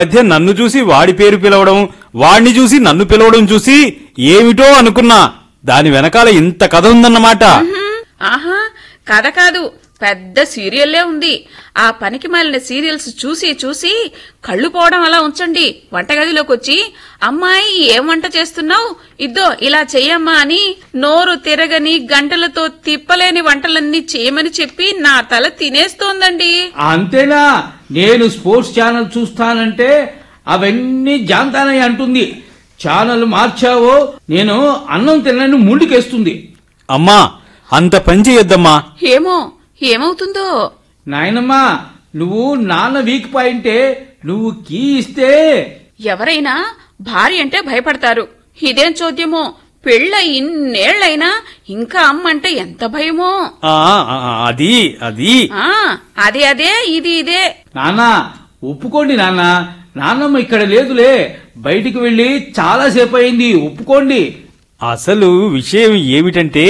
మధ్య నన్ను చూసి వాడి పేరు పిలవడం వాడిని చూసి నన్ను పిలవడం చూసి ఏమిటో అనుకున్నా దాని వెనకాల ఇంత కథ ఉందన్నమాట హ్మ్, ఆహా కథ కాదు పెద్ద సీరియల్లే ఉంది ఆ పనికి మాలిన సీరియల్స్ చూసి చూసి కళ్ళు పోవడం అలా ఉంచండి వంటగదిలోకి వచ్చి అమ్మాయి ఏం వంట చేస్తున్నావు ఇద్దో ఇలా చెయ్యమ్మా అని నోరు తిరగని గంటలతో తిప్పలేని వంటలన్నీ చేయమని చెప్పి నా తల తినేస్తోందండి అంతేనా నేను స్పోర్ట్స్ ఛానల్ చూస్తానంటే అవన్నీ జాంతానని అంటుంది ఛానల్ మార్చావో నేను అన్నం తినని ముందుకేస్తుంది అమ్మా అంత పని చేయొద్దమ్మా ఏమో ఏమవుతుందో నాయనమ్మా నువ్వు నాన్న వీక్ పాయింటే నువ్వు కీ ఇస్తే ఎవరైనా భార్య అంటే భయపడతారు ఇదేం చోద్యమో పెళ్ళ ఇన్నేళ్లైనా ఇంకా అమ్మంటే ఎంత భయమో ఆ, ఆ, ఆ, అది అది ఆ అదే అదే ఇది ఇదే నాన్న ఒప్పుకోండి నాన్న నాన్నమ్మ ఇక్కడ లేదులే బయటికి వెళ్ళి చాలాసేపు అయింది ఒప్పుకోండి అసలు విషయం ఏమిటంటే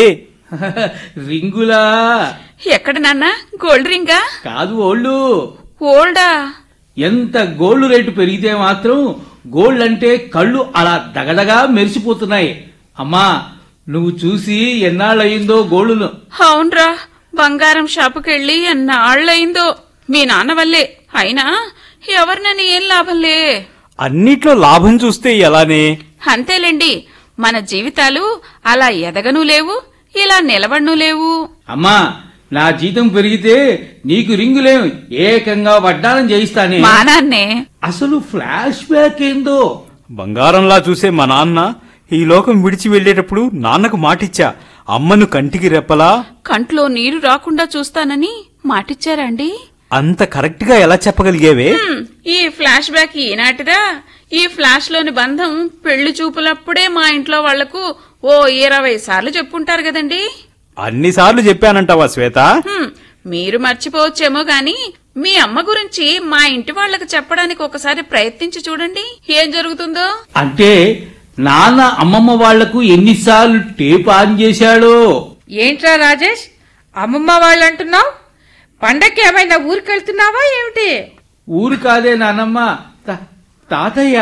రింగులా ఎక్కడ నాన్న గోల్డ్ రింగా కాదు ఓళ్ళు ఓల్డా ఎంత గోల్డ్ రేటు పెరిగితే మాత్రం గోల్డ్ అంటే కళ్ళు అలా దగదగా మెరిసిపోతున్నాయి అమ్మా నువ్వు చూసి ఎన్నాళ్ళయిందో గోల్డ్ను అవునరా బంగారం షాపుకెళ్ళి ఎన్నాళ్ళయిందో మీ నాన్న వల్లే అయినా ఎవరినని ఏం లాభంలే అన్నిట్లో లాభం చూస్తే ఎలానే అంతేలేండి మన జీవితాలు అలా ఎదగను లేవు ఇలా నిలబడను లేవు అమ్మా నా జీతం పెరిగితే నీకు రింగులేం ఏకంగా వడ్డానం చేయిస్తానే మా నాన్నే అసలు ఫ్లాష్ బ్యాక్ ఏందో బంగారంలా చూసే మా నాన్న ఈ లోకం విడిచి వెళ్ళేటప్పుడు నాన్నకు మాటిచ్చా అమ్మను కంటికి రెప్పలా కంట్లో నీరు రాకుండా చూస్తానని మాటిచ్చారా అండి అంత కరెక్ట్ గా ఎలా చెప్పగలిగేవే హ్మ్, ఈ ఫ్లాష్ బ్యాక్ ఈనాటిదా ఈ ఫ్లాష్ లోని బంధం పెళ్లి చూపులప్పుడే మా ఇంట్లో వాళ్లకు ఓ ఇరవై సార్లు చెప్పుంటారు కదండి అన్నిసార్లు చెప్పానంటావా శ్వేత హ్మ్, మీరు మర్చిపోవచ్చేమో గాని మీ అమ్మ గురించి మా ఇంటి వాళ్ళకి చెప్పడానికి ఒకసారి ప్రయత్నించి చూడండి ఏం జరుగుతుందో అంటే నాన్న అమ్మమ్మ వాళ్లకు ఎన్నిసార్లు టేప్ ఆన్ చేశాడో ఏంట్రా రాజేష్ అమ్మమ్మ వాళ్ళు అంటున్నావు పండక్కి ఏమైనా ఊరికెళ్తున్నావా ఏమిటి ఊరు కాదే నానమ్మ తా- తాతయ్య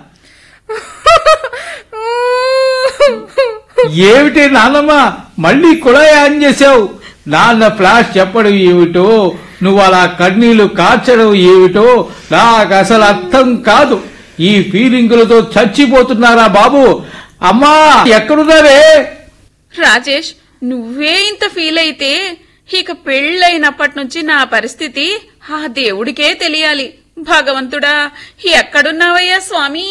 ఏమిటి నాన్నమ్మ మళ్ళీ కుళాయి ఆన్ చేశావు నాన్న ఫ్లాష్ చెప్పడం ఏమిటో నువ్వు అలా కన్నీళ్లు కార్చడం ఏమిటో నాకు అసలు అర్థం కాదు ఈ ఫీలింగులతో చచ్చిపోతున్నారా బాబు అమ్మా ఎక్కడున్నారే రాజేష్ నువ్వే ఇంత ఫీల్ అయితే ఇక పెళ్ళైనప్పటి నుంచి నా పరిస్థితి ఆ దేవుడికే తెలియాలి భగవంతుడా ఎక్కడున్నావయ్యా స్వామి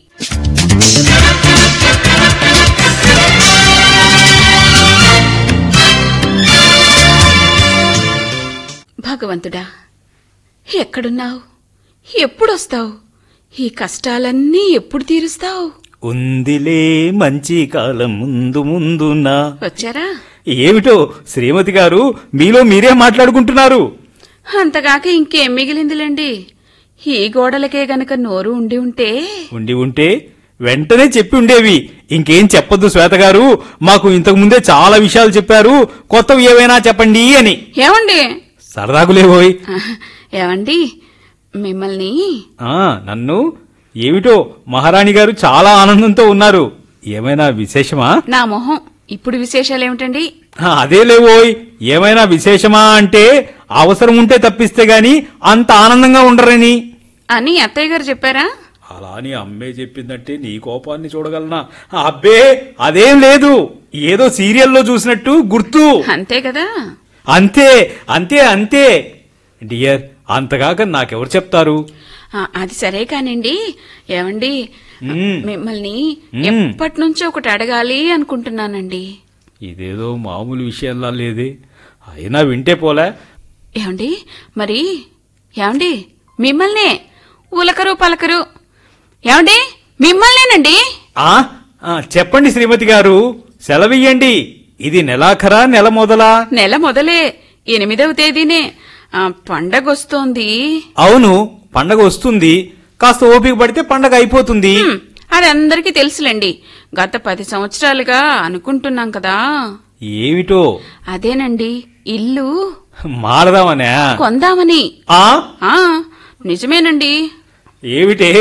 భగవంతుడా ఎక్కడున్నావు ఎప్పుడొస్తావు ఈ కష్టాలన్నీ ఎప్పుడు తీరుస్తావు ఉందిలే మంచి కాలం ముందు ముందునా వచ్చారా ఏమిటో శ్రీమతి గారు మీలో మీరే మాట్లాడుకుంటున్నారు అంతగాక ఇంకేం మిగిలిందిలేండి ఈ గోడలకే గనక నోరు ఉండి ఉంటే ఉండి ఉంటే వెంటనే చెప్పి ఉండేవి ఇంకేం చెప్పొద్దు శ్వేత గారు మాకు ఇంతకు ముందే చాలా విషయాలు చెప్పారు కొత్తవి ఏవైనా చెప్పండి అని ఏమండి సరదాగులేవోయ్ ఏమండి మిమ్మల్ని ఆ నన్ను ఏమిటో మహారాణి గారు చాలా ఆనందంతో ఉన్నారు ఏమైనా విశేషమా నా మొహం ఇప్పుడు విశేషాలు ఏమిటండి ఆ, అదేలేవోయ్ ఏమైనా విశేషమా అంటే అవసరం ఉంటే తప్పిస్తే గాని అంత ఆనందంగా ఉండరని అని అత్తయ్య గారు చెప్పారా అలా అని అమ్మే చెప్పిందంటే నీ కోపాన్ని చూడగలనా అబ్బే అదేం లేదు ఏదో సీరియల్లో చూసినట్టు గుర్తు అంతే కదా అంతే అంతే అంతే డియర్ అంతగాక నాకెవరు చెప్తారు ఆ, అది సరే కానివ్వండి ఏమండి మ్మ్. మిమ్మల్ని మ్మ్. ఎప్పటి నుంచో ఒకటి అడగాలి అనుకుంటున్నానండి ఇదేదో మామూలు విషయంలా లేదే అయినా వింటే పోలే ఏమండి మరి ఏమండి మిమ్మల్నే ఉలకరు పలకరు ఏమండి మిమ్మల్నేనండి ఆ ఆ, చెప్పండి శ్రీమతి గారు సెలవియ్యండి ఇది నెలాఖరా నెల మొదలా నెల మొదలే ఎనిమిదవ తేదీనే ఆ, పండగొస్తోంది అవును పండగ వస్తుంది కాస్త ఓపిక పడితే పండగ అయిపోతుంది హ్మ్, అది అందరికీ తెలుసులేండి గత పది సంవత్సరాలుగా అనుకుంటున్నాం కదా ఏమిటో అదేనండి ఇల్లు మారదామనే కొందామని ఆ ఆ నిజమేనండి ఏమిటే